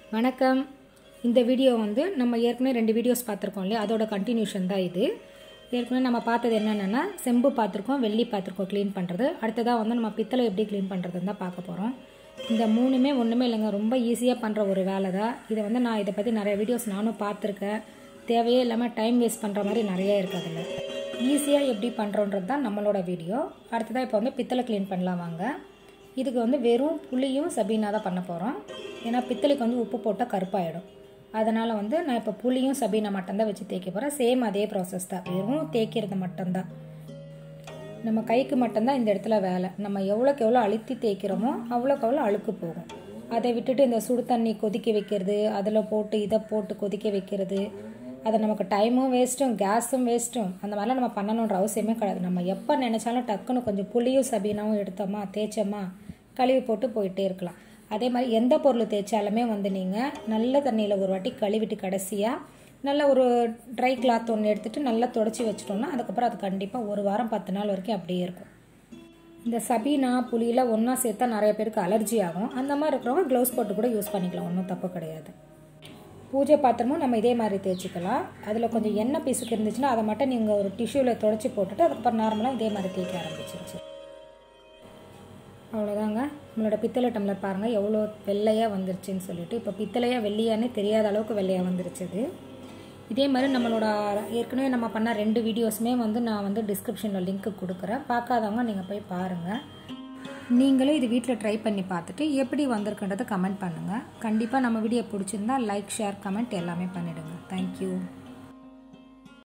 வணக்கம் இந்த வீடியோ வந்து நம்ம ஏற்கனவே ரெண்டு வீடியோஸ் பார்த்துருக்கோம் இல்லையா அதோட கண்டினியூஷன் தான் இது ஏற்கனவே நம்ம பார்த்தது என்னென்னா செம்பு பார்த்துருக்கோம் வெள்ளி பார்த்துருக்கோம் க்ளீன் பண்ணுறது அடுத்ததாக வந்து நம்ம பித்தளை எப்படி க்ளீன் பண்ணுறதுன்னு தான் பார்க்க போகிறோம் இந்த மூணுமே ஒன்றுமே இல்லைங்க ரொம்ப ஈஸியாக பண்ணுற ஒரு வேலை தான் இதை வந்து நான் இதை பற்றி நிறைய வீடியோஸ் நானும் பார்த்துருக்கேன் தேவையே இல்லாமல் டைம் வேஸ்ட் பண்ணுற மாதிரி நிறைய இருக்குது அதில் ஈஸியாக எப்படி பண்ணுறோன்றது தான் நம்மளோட வீடியோ அடுத்ததாக இப்போ வந்து பித்தளை க்ளீன் பண்ணலாம் வாங்க இதுக்கு வந்து வெறும் புளியும் சபீனா தான் பண்ண போகிறோம் ஏன்னா பித்தளைக்கு வந்து உப்பு போட்டால் கருப்பாயிடும் அதனால் வந்து நான் இப்போ புளியும் சபீனா மட்டும்தான் வச்சு தேய்க்க போகிறேன் சேம் அதே ப்ராசஸ் தான் வெறும் தேய்க்கிறது மட்டும்தான் நம்ம கைக்கு மட்டும்தான் இந்த இடத்துல வேலை நம்ம எவ்வளோக்கு எவ்வளோ அழுத்தி தேய்க்கிறோமோ அவ்வளோக்கு அவ்வளோ அழுக்கு போகும் அதை விட்டுட்டு இந்த சுடு தண்ணி கொதிக்க வைக்கிறது அதில் போட்டு இதை போட்டு கொதிக்க வைக்கிறது அது நமக்கு டைமும் வேஸ்ட்டும் கேஸும் வேஸ்ட்டும் அந்த மாதிரிலாம் நம்ம பண்ணணுன்ற அவசியமே கிடையாது நம்ம எப்போ நினச்சாலும் டக்குன்னு கொஞ்சம் புளியும் சபீனாவும் எடுத்தோமா தேய்ச்சோமா கழுவி போட்டு போயிட்டே இருக்கலாம் அதே மாதிரி எந்த பொருள் தேய்ச்சாலுமே வந்து நீங்கள் நல்ல தண்ணியில் ஒரு வாட்டி கழுவிட்டு கடைசியாக நல்ல ஒரு ட்ரை கிளாத் ஒன்று எடுத்துகிட்டு நல்லா தொடச்சி வச்சிட்டோம்னா அதுக்கப்புறம் அது கண்டிப்பாக ஒரு வாரம் பத்து நாள் வரைக்கும் அப்படியே இருக்கும் இந்த சபீனா புளியெலாம் ஒன்றா சேர்த்தா நிறைய பேருக்கு அலர்ஜி ஆகும் அந்த மாதிரி இருக்கிறவங்க க்ளவுஸ் போட்டு கூட யூஸ் பண்ணிக்கலாம் ஒன்றும் தப்பு கிடையாது பூஜை பாத்திரமும் நம்ம இதே மாதிரி தேய்ச்சிக்கலாம் அதில் கொஞ்சம் எண்ணெய் பீஸுக்கு இருந்துச்சுன்னா அதை மட்டும் நீங்கள் ஒரு டிஷ்யூவில் தொடச்சி போட்டுட்டு அதுக்கப்புறம் நார்மலாக இதே மாதிரி தேய்க்க ஆரம்பிச்சிருச்சு அவ்வளோதாங்க நம்மளோட பித்தளை டம்ளர் பாருங்கள் எவ்வளோ வெள்ளையாக வந்துருச்சுன்னு சொல்லிட்டு இப்போ பித்தளையாக வெள்ளையானே தெரியாத அளவுக்கு வெள்ளையாக வந்துருச்சு இது இதே மாதிரி நம்மளோட ஏற்கனவே நம்ம பண்ண ரெண்டு வீடியோஸுமே வந்து நான் வந்து டிஸ்கிரிப்ஷனில் லிங்க்கு கொடுக்குறேன் பார்க்காதவங்க நீங்கள் போய் பாருங்கள் நீங்களும் இது வீட்டில் ட்ரை பண்ணி பார்த்துட்டு எப்படி வந்திருக்குன்றதை கமெண்ட் பண்ணுங்கள் கண்டிப்பாக நம்ம வீடியோ பிடிச்சிருந்தா லைக் ஷேர் கமெண்ட் எல்லாமே பண்ணிவிடுங்க தேங்க்யூ